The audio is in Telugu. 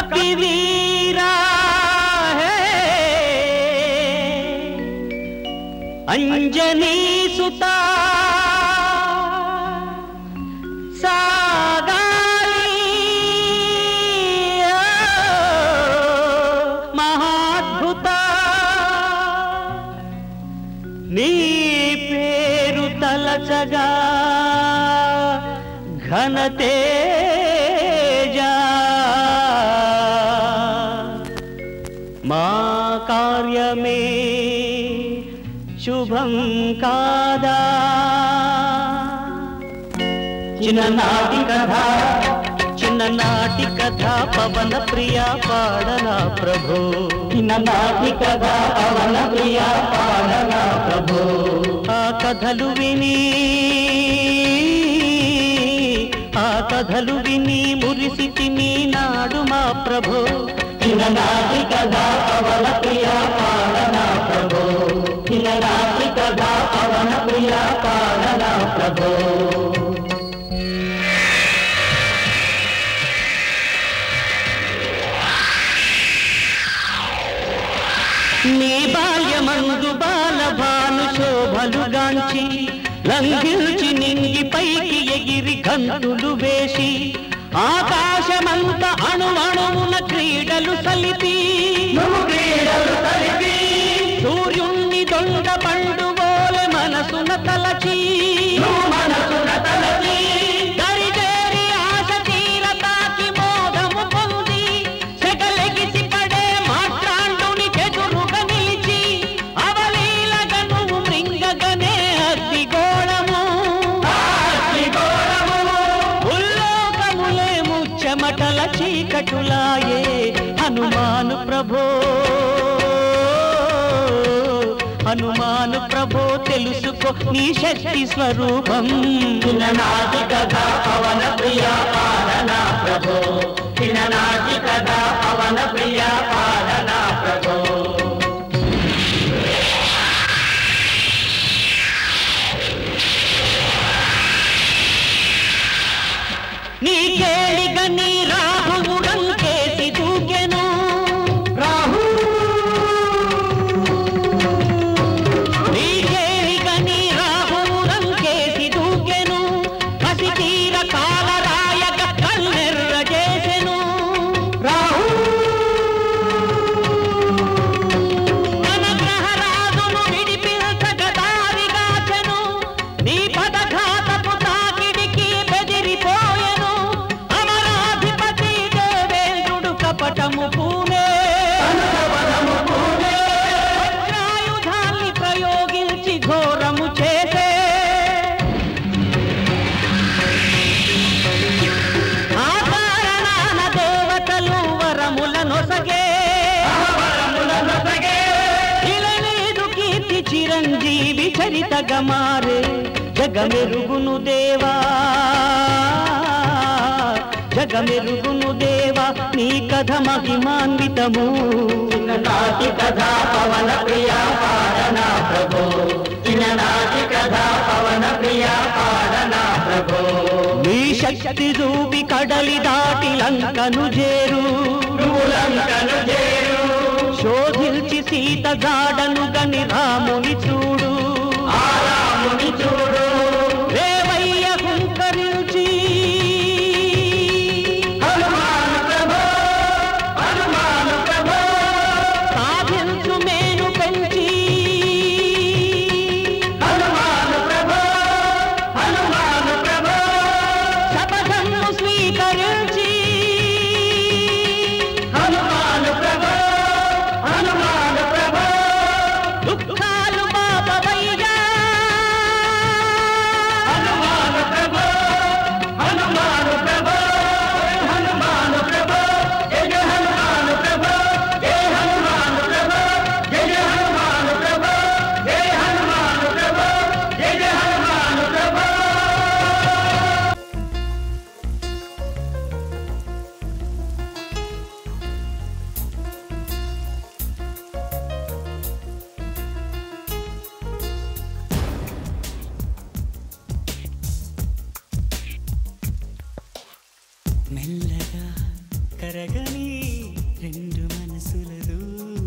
కపివీరా హే అంజనీ సుతా సాగాలి మహాద్భుత నీ పేరు తలచగా ఘనతేజా మా కార్యమే శుభం కాదా చిన్ననాటి కథ చిన్ననాటి కథ పవన ప్రియ పాడనా ప్రభు చిన్ననాటి కథ పవన ప్రియ పాడనా ప్రభు ఆ కథలు విని ఆ కథలు విని మురిసితి మీ నాడు మా ప్రభు చిన్ననాటి కథ పవన ప్రియ పాడనా ప్రభు చిన్ననాటి కథ పవన ప్రియ పాడనా ప్రభు నీ బాల్యమందు బాల భాను శోభలుగాంచి లంఘించి నింగి పైకి ఎగిరి గంతులు వేసి ఆకాశమంత అణువణువున క్రీడలు సలిపి సూర్యుణ్ణి దొంగ పండు బోలె మనసున తలచి మనసున తలచి దరిజేరి ఆశ తీర తాకి మోదము పొంది సెగలెగిసి పడే మాట్లాండుని చెదురుగా నిలిచి అవలీలగా నువ్వు మృంగగనే అగ్నిగోళము ఉల్లోకములే ముచ్చమటల చీకటులాయే హనుమాను ప్రభో హనుమాను ప్రభో తెలుసుకో నీ శక్తి స్వరూపం చిన్ననాటి కథ పవన ప్రియ పాలన ప్రభో చిన్ననాటి కథ పవన ప్రియ పాలన ప్రభో నీ కేళిగ నీ రాహువుడంకేసి దూకెను రాహు నీ కేళిగ నీ రాహువుడంకేసి దూకెను కసి తీర కాలరాయక కల్లెర్ర చేసెను రాహు మన గ్రహరాజును విడిపించక దారిగాచెను నీ పదఘాతపు తాకిడికి బెదిరిపోయెను అమరాధిపతి దేవేంద్రుడు కపటము పూనే వజ్రాయుధాన్ని ప్రయోగించి ఘోరము చేసే ఆ కారణాన దేవతలు వరముల నొసగే ఇలనీదు కీర్తి చిరంజీవి చరితగా మారే జగమెరుగును దేవా జగమెరుగును దేవా నీ కథ మహిమాన్వితము చిన్ననాటి కథ పవన ప్రియ పాడన ప్రభు చిన్ననాటి కథ పవన ప్రియ పాడన ప్రభు నీ శక్తి చూపి కడలి దాటి లంకను చేరు లంకను చేరు శోధించి సీత జాడను గని రాముని చూడు ఆ రాముని చూడు రేవయ్య హుంకరించి హనుమాన్ ప్రభో హనుమాన్ ప్రభో సాధించు మేను పెంచి హనుమాన్ ప్రభో హనుమాన్ ప్రభో శపథము స్వీకరించి హనుమాన్ ప్రభో హనుమాన్ ప్రభో దుఃఖాలు బాబవయ్యా హనుమాన్ ప్రభో హనుమాన్ ప్రభో హనుమాన్ ప్రభో జయ హనుమాన్ ప్రభో జయ హనుమాన్ ప్రభో జయ హనుమాన్ ప్రభో జయ హనుమాన్ ప్రభో జయ హనుమాన్ ప్రభో మెల్లగా కరగని రెండు మనసుల దూరం